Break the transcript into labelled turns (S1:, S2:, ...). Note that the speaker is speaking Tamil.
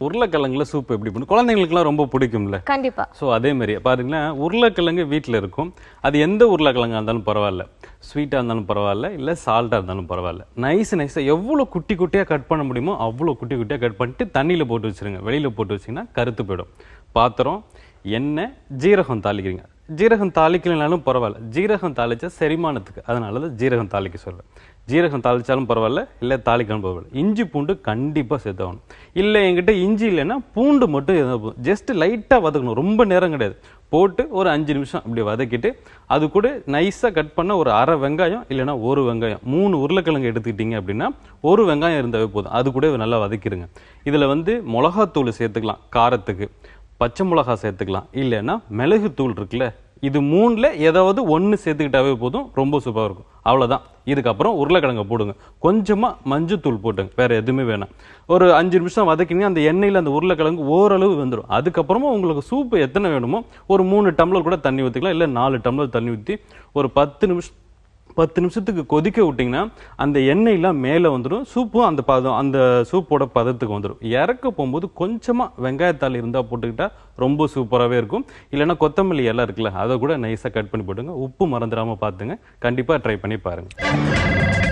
S1: உருளைக்கிழங்குல சூப் எப்படி பண்ணும் குழந்தைங்களுக்குலாம் ரொம்ப பிடிக்கும்ல
S2: கண்டிப்பா
S1: ஸோ அதே மாதிரி பாருங்களேன் உருளைக்கிழங்கு வீட்டில் இருக்கும் அது எந்த உருளைக்கிழங்கா இருந்தாலும் பரவாயில்ல ஸ்வீட்டாக இருந்தாலும் பரவாயில்ல இல்லை சால்ட்டாக இருந்தாலும் பரவாயில்ல நைஸ் நைஸாக எவ்வளோ குட்டி குட்டியாக கட் பண்ண முடியுமோ அவ்வளோ குட்டி குட்டியாக கட் பண்ணிட்டு தண்ணியில் போட்டு வச்சிருங்க வெளியில் போட்டு வச்சிங்கன்னா கருத்து போயிடும் பாத்திரம் எண்ணெய் ஜீரகம் தாளிக்கிறீங்க ஜீரகம் தாளிக்கலைனாலும் பரவாயில்ல ஜீரகம் தாளிச்சா செரிமானத்துக்கு அதனால தான் ஜீரகம் தாளிக்க சொல்றேன் ஜீரகம் தாளிச்சாலும் பரவாயில்ல இல்லை தாளிக்காலும் பரவாயில்ல இஞ்சி பூண்டு கண்டிப்பாக சேர்த்தாகணும் இல்லை என்கிட்ட இஞ்சி இல்லைன்னா பூண்டு மட்டும் இருந்தால் போதும் ஜஸ்ட் லைட்டாக வதக்கணும் ரொம்ப நேரம் கிடையாது போட்டு ஒரு அஞ்சு நிமிஷம் அப்படி வதக்கிட்டு அது கூட நைஸாக கட் பண்ண ஒரு அரை வெங்காயம் இல்லைன்னா ஒரு வெங்காயம் மூணு உருளைக்கிழங்கு எடுத்துக்கிட்டீங்க அப்படின்னா ஒரு வெங்காயம் இருந்தாவே போதும் அது கூட நல்லா வதக்கிடுங்க இதில் வந்து மிளகாத்தூள் சேர்த்துக்கலாம் காரத்துக்கு பச்சை மிளகா சேர்த்துக்கலாம் இல்லைன்னா மிளகு தூள் இருக்குல்ல இது மூணுல ஏதாவது ஒன்று சேர்த்துக்கிட்டாவே போதும் ரொம்ப சூப்பராக இருக்கும் அவ்வளோதான் இதுக்கப்புறம் உருளைக்கிழங்க போடுங்க கொஞ்சமாக மஞ்சத்தூள் போட்டுங்க வேற எதுவுமே வேணாம் ஒரு அஞ்சு நிமிஷம் வதக்கினீங்க அந்த எண்ணெயில் அந்த உருளைக்கிழங்கு ஓரளவு வெந்துடும் அதுக்கப்புறமா உங்களுக்கு சூப்பு எத்தனை வேணுமோ ஒரு மூணு டம்ளர் கூட தண்ணி ஊற்றிக்கலாம் இல்லை நாலு டம்ளர் தண்ணி ஊற்றி ஒரு பத்து நிமிஷம் பத்து நிமிஷத்துக்கு கொதிக்க விட்டிங்கன்னா அந்த எண்ணெயெல்லாம் மேலே வந்துடும் சூப்பும் அந்த பதம் அந்த சூப்போட பதத்துக்கு வந்துடும் இறக்க போகும்போது கொஞ்சமாக வெங்காயத்தாள் இருந்தால் போட்டுக்கிட்டா ரொம்ப சூப்பராகவே இருக்கும் இல்லைன்னா கொத்தமல்லி எல்லாம் இருக்குல்ல அதை கூட நைஸாக கட் பண்ணி போட்டுங்க உப்பு மறந்துடாமல் பார்த்துங்க கண்டிப்பாக ட்ரை பண்ணி பாருங்கள்